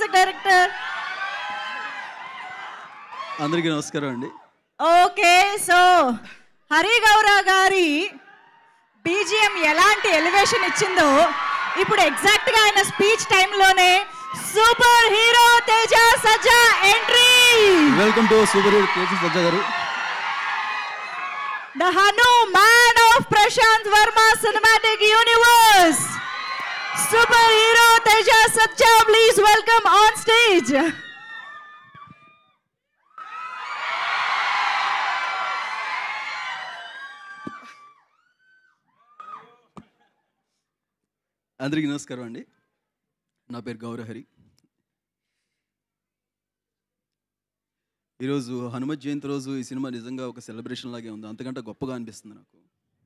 music director అందరికీ నమస్కారం అండి ఓకే సో హరి గౌర గారి బీజిఎం ఎలాంటి ఎలివేషన్ ఇచ్చిందో ఇప్పుడు ఎగ్జాక్ట్ గా ఆయన స్పీచ్ టైంలోనే super hero Teja Sajja entry welcome to super hero KC Sajja garu the Hanu man of Prashanth Varma cinematic universe super hero Teja Sajja please welcome on stage అందరికీ నమస్కారం అండి నా పేరు గౌరహరి ఈరోజు హనుమత్ జయంతి రోజు ఈ సినిమా నిజంగా ఒక సెలబ్రేషన్ లాగే ఉంది అంతకంటే గొప్పగా అనిపిస్తుంది నాకు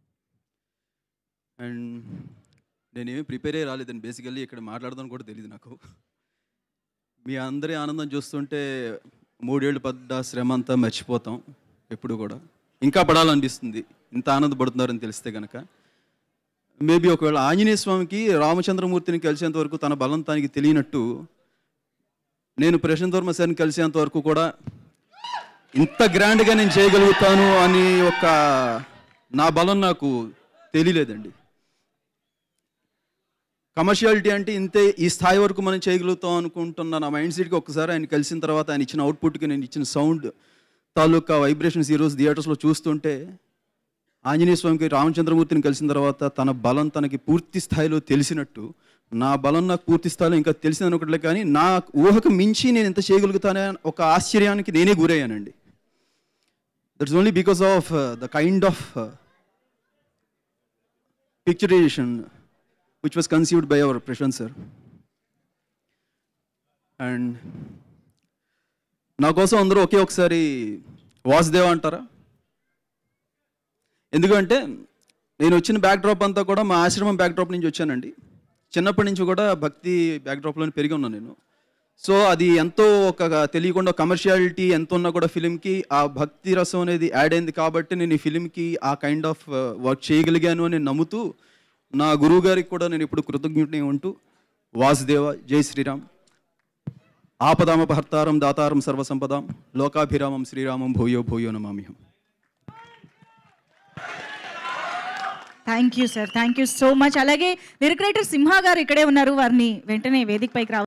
అండ్ నేనేమి ప్రిపేర్ అయ్యి రాలేదండి బేసికల్లీ ఇక్కడ మాట్లాడదాం కూడా తెలియదు నాకు మీ అందరి ఆనందం చూస్తుంటే మూడేళ్ళు పడ్డ శ్రమ అంతా మర్చిపోతాం ఎప్పుడు కూడా ఇంకా పడాలనిపిస్తుంది ఇంత ఆనందపడుతున్నారని తెలిస్తే కనుక మేబీ ఒకవేళ ఆంజనేయ స్వామికి రామచంద్రమూర్తిని కలిసేంత వరకు తన బలం తనకి తెలియనట్టు నేను ప్రశాంత్ వర్మ సార్ని కలిసేంత వరకు కూడా ఇంత గ్రాండ్గా నేను చేయగలుగుతాను అని ఒక నా బలం నాకు తెలియలేదండి కమర్షియాలిటీ అంటే ఇంతే ఈ స్థాయి వరకు మనం చేయగలుగుతాం అనుకుంటున్న నా మైండ్ సెట్కి ఒకసారి ఆయన కలిసిన తర్వాత ఆయన ఇచ్చిన అవుట్పుట్కి నేను ఇచ్చిన సౌండ్ తాలూకా వైబ్రేషన్స్ ఈరోజు థియేటర్స్లో చూస్తుంటే ఆంజనేయ స్వామికి రామచంద్రమూర్తిని కలిసిన తర్వాత తన బలం తనకి పూర్తి స్థాయిలో తెలిసినట్టు నా బలం నాకు పూర్తి స్థాయిలో ఇంకా తెలిసింది ఒకట్లే కానీ నా ఊహకు మించి నేను ఎంత చేయగలుగుతానే ఒక ఆశ్చర్యానికి నేనే గురయ్యానండి that's only because of the kind of picturization which was conceived by our Prashanth sir and నా కోసం అందరూ ఒకే ఒకసారి వాసుదేవ అంటారా ఎందుకంటే నేను వచ్చిన బ్యాక్డ్రాప్ అంతా కూడా మా ఆశ్రమం బ్యాక్డ్రాప్ నుంచి వచ్చానండి చిన్నప్పటి నుంచి కూడా భక్తి బ్యాక్డ్రాప్లోనే పెరిగి ఉన్నాను నేను సో అది ఎంతో ఒక తెలియకుండా కమర్షియాలిటీ ఎంత ఉన్నా కూడా ఫిలింకి ఆ భక్తి రసం అనేది యాడ్ అయింది కాబట్టి నేను ఈ ఫిలింకి ఆ కైండ్ ఆఫ్ వర్క్ చేయగలిగాను అని నమ్ముతూ నా గురువు గారికి కూడా నేను ఇప్పుడు కృతజ్ఞతని ఉంటూ వాసుదేవ జై శ్రీరామ్ ఆపదామపహర్తారం దాతారం సర్వసంపదాం లోకాభిరామం శ్రీరామం భూయో భూయో నమామిహం thank you sir thank you so much అలాగే లిరిక్ రైటర్ సింహ గారు ఇక్కడే ఉన్నారు వారిని వెంటనే వేదికపైకి రావాలి